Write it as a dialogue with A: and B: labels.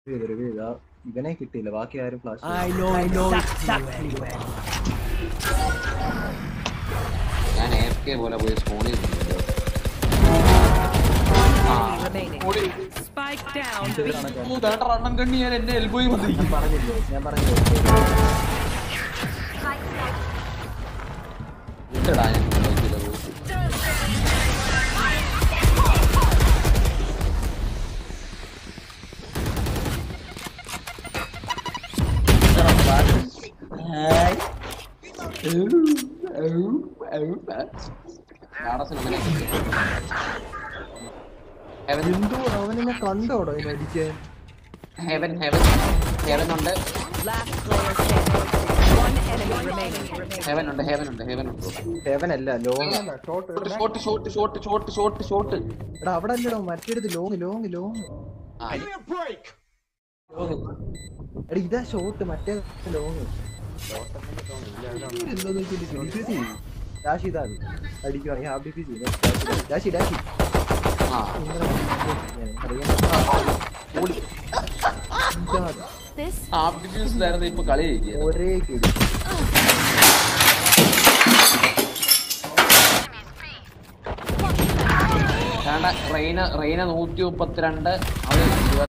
A: ചെയ്ത് റിവ്യൂ ചെയ്താ ഇവനെ കിട്ടിയില്ല ബാക്കി ആരും flash
B: I know exactly where.
C: ഞാൻ എ കെ പോലെ പോയി സ്പോണിൽ
D: remaining. Spike down.
C: റണ്ണൻ കണ്ണി ഞാൻ എന്റെ എൽബോയിൽ വന്നിരിക്കും
A: ഞാൻ പറഞ്ഞില്ലേ ഞാൻ പറഞ്ഞില്ലേ
C: ഇല്ലടാ ഞാൻ നോക്കിയില്ല പോയി ഹെവൻ
A: എന്തോ അവനെന്നെ കണ്ടോടോ അതിനെ അടിക്കാൻ
C: ഹെവൻ ഹെവൻ ഹെവൻ ഉണ്ട്
D: Last player standing. One enemy remaining.
C: Heaven ഉണ്ട് ഹെവൻ ഉണ്ട് ഹെവൻ ഉണ്ട്
A: ഹെവൻ അല്ല long
C: shot shot shot shot shot shot
A: എടാ അവിടെ അല്ലടോ മറ്റേടത്ത് ലോങ് ലോങ് ലോങ് എടാ ഇതാ ഷോട്ട് മറ്റേ ലോങ് ഡാഷ് ഇതാ അടിക്കുവാണെങ്കിൽ ഹാഫ് ഡിഫീസ് ചെയ്യും ഡാഷി ഡാഷി
C: ആ
D: This
C: ആപ്റ്റിറ്റ്യൂഡ്സിലായിരുന്നു ഇപ്പൊ കളി ജയിക്കുക
A: ഒരേ കിടി
C: വേണ്ട റെയിന റെയിന നൂറ്റി മുപ്പത്തിരണ്ട് അത്